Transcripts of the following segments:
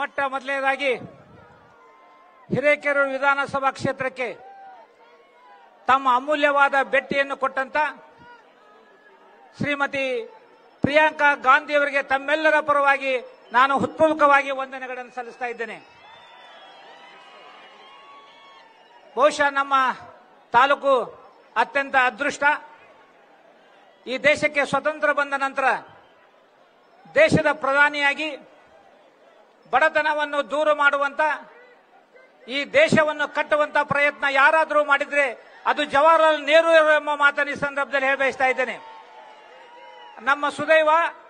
ಮೊಟ್ಟ ಮೊದಲನೇದಾಗಿ ಹಿರೇಕೆರೂರು ವಿಧಾನಸಭಾ ಕ್ಷೇತ್ರಕ್ಕೆ ತಮ್ಮ ಅಮೂಲ್ಯವಾದ ಭೇಟಿಯನ್ನು ಕೊಟ್ಟಂತ ಶ್ರೀಮತಿ ಪ್ರಿಯಾಂಕಾ ಗಾಂಧಿಯವರಿಗೆ ತಮ್ಮೆಲ್ಲರ ಪರವಾಗಿ ನಾನು ಹೃತ್ಪೂರ್ವಕವಾಗಿ ವಂದನೆಗಳನ್ನು ಸಲ್ಲಿಸ್ತಾ ಇದ್ದೇನೆ ಬಹುಶಃ ನಮ್ಮ ತಾಲೂಕು ಅತ್ಯಂತ ಅದೃಷ್ಟ ಈ ದೇಶಕ್ಕೆ ಸ್ವತಂತ್ರ ಬಂದ ನಂತರ ದೇಶದ ಪ್ರಧಾನಿಯಾಗಿ ಬಡತನವನ್ನು ದೂರ ಮಾಡುವಂತ ಈ ದೇಶವನ್ನು ಕಟ್ಟುವಂತ ಪ್ರಯತ್ನ ಯಾರಾದರೂ ಮಾಡಿದ್ರೆ ಅದು ಜವಾಹರಲಾಲ್ ನೆಹರು ಎಂಬ ಮಾತನ್ನು ಈ ಸಂದರ್ಭದಲ್ಲಿ ಹೇಳ ಬಯಸ್ತಾ ಇದ್ದೇನೆ ನಮ್ಮ ಸುದೈವ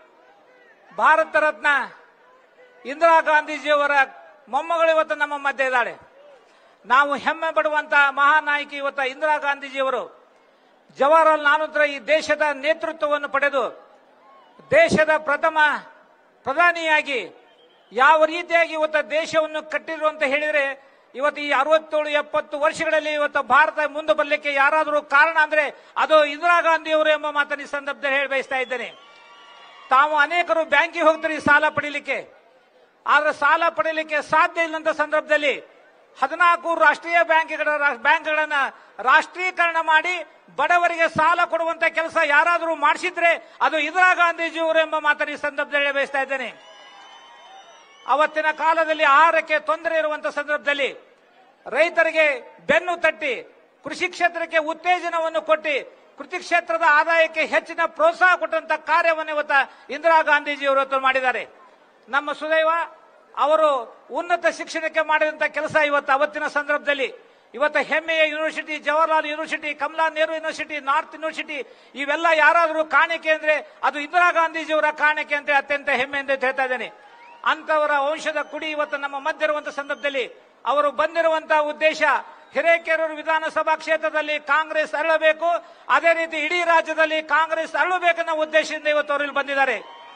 ಭಾರತ ರತ್ನ ಇಂದಿರಾ ಗಾಂಧೀಜಿಯವರ ಮೊಮ್ಮಗಳು ಇವತ್ತು ನಮ್ಮ ಮಧ್ಯೆ ಇದ್ದಾಳೆ ನಾವು ಹೆಮ್ಮೆ ಪಡುವಂತ ಮಹಾನಾಯಕಿ ಇವತ್ತು ಇಂದಿರಾ ಗಾಂಧೀಜಿಯವರು ಜವಾಹರಲಾಲ್ ನಾನಂತರ ಈ ದೇಶದ ನೇತೃತ್ವವನ್ನು ಪಡೆದು ದೇಶದ ಪ್ರಥಮ ಪ್ರಧಾನಿಯಾಗಿ ಯಾವ ರೀತಿಯಾಗಿ ಇವತ್ತು ದೇಶವನ್ನು ಕಟ್ಟಿರು ಅಂತ ಹೇಳಿದ್ರೆ ಇವತ್ತು ಈ ಅರವತ್ತೇಳು ಎಪ್ಪತ್ತು ವರ್ಷಗಳಲ್ಲಿ ಇವತ್ತು ಭಾರತ ಮುಂದೆ ಬರಲಿಕ್ಕೆ ಯಾರಾದರೂ ಕಾರಣ ಅಂದ್ರೆ ಅದು ಇಂದಿರಾ ಗಾಂಧಿಯವರು ಎಂಬ ಮಾತನ್ನು ಈ ಸಂದರ್ಭದಲ್ಲಿ ಹೇಳಿ ಬಯಸ್ತಾ ಇದ್ದೇನೆ ತಾವು ಅನೇಕರು ಬ್ಯಾಂಕಿಗೆ ಹೋಗ್ತಾರೆ ಈ ಸಾಲ ಪಡೀಲಿಕ್ಕೆ ಆದ್ರೆ ಸಾಲ ಪಡೀಲಿಕ್ಕೆ ಸಾಧ್ಯ ಇಲ್ಲಂತ ಸಂದರ್ಭದಲ್ಲಿ ಹದಿನಾಲ್ಕು ರಾಷ್ಟ್ರೀಯ ಬ್ಯಾಂಕ್ಗಳ ಬ್ಯಾಂಕ್ಗಳನ್ನ ರಾಷ್ಟ್ರೀಕರಣ ಮಾಡಿ ಬಡವರಿಗೆ ಸಾಲ ಕೊಡುವಂತ ಕೆಲಸ ಯಾರಾದರೂ ಮಾಡಿಸಿದ್ರೆ ಅದು ಇಂದಿರಾ ಗಾಂಧೀಜಿಯವರು ಎಂಬ ಮಾತನ್ನು ಈ ಸಂದರ್ಭದಲ್ಲಿ ಹೇಳಿ ಬಯಸ್ತಾ ಇದ್ದೇನೆ ಅವತ್ತಿನ ಕಾಲದಲ್ಲಿ ಆಹಾರಕ್ಕೆ ತೊಂದರೆ ಇರುವಂತ ಸಂದರ್ಭದಲ್ಲಿ ರೈತರಿಗೆ ಬೆನ್ನು ತಟ್ಟಿ ಕೃಷಿ ಕ್ಷೇತ್ರಕ್ಕೆ ಉತ್ತೇಜನವನ್ನು ಕೊಟ್ಟು ಕೃಷಿ ಕ್ಷೇತ್ರದ ಆದಾಯಕ್ಕೆ ಹೆಚ್ಚಿನ ಪ್ರೋತ್ಸಾಹ ಕೊಟ್ಟಂತ ಕಾರ್ಯವನ್ನು ಇವತ್ತ ಇಂದಿರಾ ಗಾಂಧೀಜಿಯವರು ಇವತ್ತು ಮಾಡಿದ್ದಾರೆ ನಮ್ಮ ಸುದೈವ ಅವರು ಉನ್ನತ ಶಿಕ್ಷಣಕ್ಕೆ ಮಾಡಿದಂತ ಕೆಲಸ ಇವತ್ತು ಅವತ್ತಿನ ಸಂದರ್ಭದಲ್ಲಿ ಇವತ್ತು ಹೆಮ್ಮೆಯ university Jawaharlal university Kamala Nehru university north university ಇವೆಲ್ಲ ಯಾರಾದರೂ ಕಾಣಿಕೆ ಅಂದ್ರೆ ಅದು ಇಂದಿರಾ ಗಾಂಧೀಜಿಯವರ ಕಾಣಿಕೆ ಅಂತ ಅತ್ಯಂತ ಹೆಮ್ಮೆಯಿಂದ ಹೇಳ್ತಾ ಇದ್ದೇನೆ ಅಂತವರ ವಂಶದ ಕುಡಿ ಇವತ್ತು ನಮ್ಮ ಮಧ್ಯ ಇರುವಂತ ಸಂದರ್ಭದಲ್ಲಿ ಅವರು ಬಂದಿರುವಂತಹ ಉದ್ದೇಶ ಹಿರೇಕೆರೂರು ವಿಧಾನಸಭಾ ಕ್ಷೇತ್ರದಲ್ಲಿ ಕಾಂಗ್ರೆಸ್ ಅರಳಬೇಕು ಅದೇ ರೀತಿ ಇಡೀ ರಾಜ್ಯದಲ್ಲಿ ಕಾಂಗ್ರೆಸ್ ಅರಳಬೇಕನ್ನೋ ಉದ್ದೇಶದಿಂದ ಇವತ್ತು ಅವರು ಇಲ್ಲಿ ಬಂದಿದ್ದಾರೆ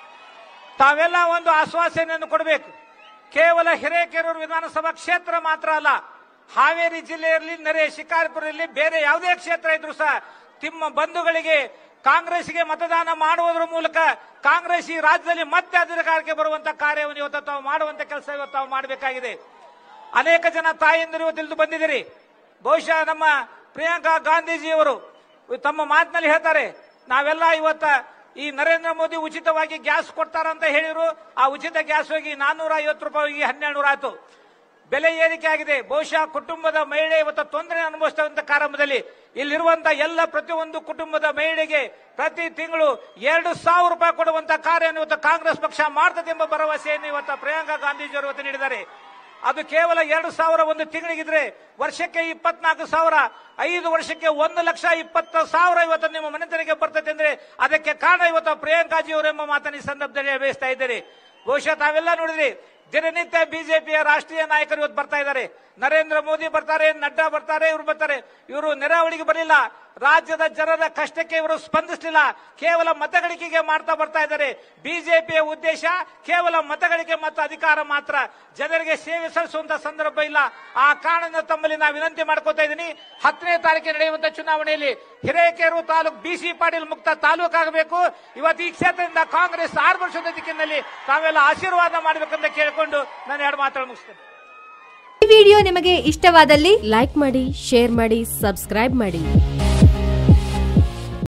ತಾವೆಲ್ಲ ಒಂದು ಆಶ್ವಾಸನೆಯನ್ನು ಕೊಡಬೇಕು ಕೇವಲ ಹಿರೇಕೆರೂರು ವಿಧಾನಸಭಾ ಕ್ಷೇತ್ರ ಮಾತ್ರ ಅಲ್ಲ ಹಾವೇರಿ ಜಿಲ್ಲೆಯಲ್ಲಿ ನೆರೆ ಶಿಕಾರಿಪುರ ಇರಲಿ ಬೇರೆ ಯಾವುದೇ ಕ್ಷೇತ್ರ ಇದ್ರೂ ಸಹ ನಿಮ್ಮ ಬಂಧುಗಳಿಗೆ ಕಾಂಗ್ರೆಸ್ಗೆ ಮತದಾನ ಮಾಡುವುದರ ಮೂಲಕ ಕಾಂಗ್ರೆಸ್ ಈ ರಾಜ್ಯದಲ್ಲಿ ಮತ್ತೆ ಅಧಿಕಾರಕ್ಕೆ ಬರುವಂತ ಕಾರ್ಯವನ್ನು ಇವತ್ತು ತಾವು ಮಾಡುವಂತ ಕೆಲಸ ಇವತ್ತು ತಾವು ಮಾಡಬೇಕಾಗಿದೆ ಅನೇಕ ಜನ ತಾಯಂದಿರು ಇವತ್ತು ಇಳಿದು ಬಂದಿದ್ದೀರಿ ಬಹುಶಃ ನಮ್ಮ ಪ್ರಿಯಾಂಕಾ ಗಾಂಧೀಜಿಯವರು ತಮ್ಮ ಮಾತಿನಲ್ಲಿ ಹೇಳ್ತಾರೆ ನಾವೆಲ್ಲ ಇವತ್ತ ಈ ನರೇಂದ್ರ ಮೋದಿ ಉಚಿತವಾಗಿ ಗ್ಯಾಸ್ ಕೊಡ್ತಾರಂತ ಹೇಳಿದ್ರು ಆ ಉಚಿತ ಗ್ಯಾಸ್ ಹೋಗಿ ನಾನ್ನೂರ ಐವತ್ತು ರೂಪಾಯಿ ಹೋಗಿ ಹನ್ನೆರಡು ನೂರ ಆಯ್ತು ಬೆಲೆ ಏರಿಕೆ ಆಗಿದೆ ಬಹುಶಃ ಕುಟುಂಬದ ಮಹಿಳೆ ಇವತ್ತು ತೊಂದರೆ ಅನುಭವಿಸುವಂತ ಕಾರಣದಲ್ಲಿ ಇಲ್ಲಿರುವಂತ ಎಲ್ಲ ಪ್ರತಿಯೊಂದು ಕುಟುಂಬದ ಮಹಿಳೆಗೆ ಪ್ರತಿ ತಿಂಗಳು ಎರಡು ಸಾವಿರ ರೂಪಾಯಿ ಕೊಡುವಂತ ಕಾರ್ಯವನ್ನು ಇವತ್ತು ಕಾಂಗ್ರೆಸ್ ಪಕ್ಷ ಮಾಡ್ತದೆ ಎಂಬ ಭರವಸೆಯನ್ನು ಇವತ್ತು ಪ್ರಿಯಾಂಕಾ ಗಾಂಧೀಜಿಯವರು ಇವತ್ತು ನೀಡಿದ್ದಾರೆ ಅದು ಕೇವಲ ಎರಡು ಸಾವಿರ ಒಂದು ತಿಂಗಳಿಗಿದ್ರೆ ವರ್ಷಕ್ಕೆ ಇಪ್ಪತ್ನಾಲ್ಕು ಸಾವಿರ ಐದು ವರ್ಷಕ್ಕೆ ಒಂದು ಲಕ್ಷ ಇಪ್ಪತ್ತು ಸಾವಿರ ಇವತ್ತು ನಿಮ್ಮ ಮನೆತನಿಗೆ ಬರ್ತದೆ ಅಂದ್ರೆ ಅದಕ್ಕೆ ಕಾರಣ ಇವತ್ತು ಪ್ರಿಯಾಂಕಾಜಿಯವರು ಎಂಬ ಮಾತನ್ನು ಈ ಸಂದರ್ಭದಲ್ಲಿ ಬಯಸ್ತಾ ಇದ್ದೇನೆ ಬಹುಶಃ ತಾವೆಲ್ಲ ನೋಡಿದ್ರಿ ದಿನನಿತ್ಯ ಬಿಜೆಪಿಯ ರಾಷ್ಟ್ರೀಯ ನಾಯಕರು ಇವತ್ತು ಬರ್ತಾ ಇದ್ದಾರೆ ನರೇಂದ್ರ ಮೋದಿ ಬರ್ತಾರೆ ನಡ್ಡಾ ಬರ್ತಾರೆ ಇವರು ಬರ್ತಾರೆ ಇವರು ನೆರಾವಳಿಗೆ ಬರಲಿಲ್ಲ ರಾಜ್ಯದ ಜನರ ಕಷ್ಟಕ್ಕೆ ಇವರು ಸ್ಪಂದಿಸಲಿಲ್ಲ ಕೇವಲ ಮತಗಳಿಕೆಗೆ ಮಾಡ್ತಾ ಬರ್ತಾ ಇದ್ದಾರೆ ಬಿಜೆಪಿಯ ಉದ್ದೇಶ ಕೇವಲ ಮತಗಳಿಕೆ ಮತ್ತು ಅಧಿಕಾರ ಮಾತ್ರ ಜನರಿಗೆ ಸೇವೆ ಸಲ್ಲಿಸುವಂತ ಸಂದರ್ಭ ಇಲ್ಲ ಆ ಕಾರಣದಿಂದ ತಮ್ಮಲ್ಲಿ ನಾವು ವಿನಂತಿ ಮಾಡ್ಕೋತಾ ಇದ್ದೀನಿ ಹತ್ತನೇ ತಾರೀಕಿಗೆ ನಡೆಯುವಂತ ಚುನಾವಣೆಯಲ್ಲಿ ಹಿರೇಕೆರೂರು ತಾಲೂಕು ಬಿಸಿ ಪಾಟೀಲ್ ಮುಕ್ತ ತಾಲೂಕು ಆಗಬೇಕು ಇವತ್ತು ಈ ಕ್ಷೇತ್ರದಿಂದ ಕಾಂಗ್ರೆಸ್ ಆರು ವರ್ಷದ ದಿಕ್ಕಿನಲ್ಲಿ ತಾವೆಲ್ಲ ಆಶೀರ್ವಾದ ಮಾಡಬೇಕಂತ ಕೇಳಿಕೊಂಡು ನಾನು ಎರಡು ಮಾತುಗಳು ಮುಗಿಸ್ತೇನೆ ಈ ವಿಡಿಯೋ ನಿಮಗೆ ಇಷ್ಟವಾದಲ್ಲಿ ಲೈಕ್ ಮಾಡಿ ಶೇರ್ ಮಾಡಿ ಸಬ್ಸ್ಕ್ರೈಬ್ ಮಾಡಿ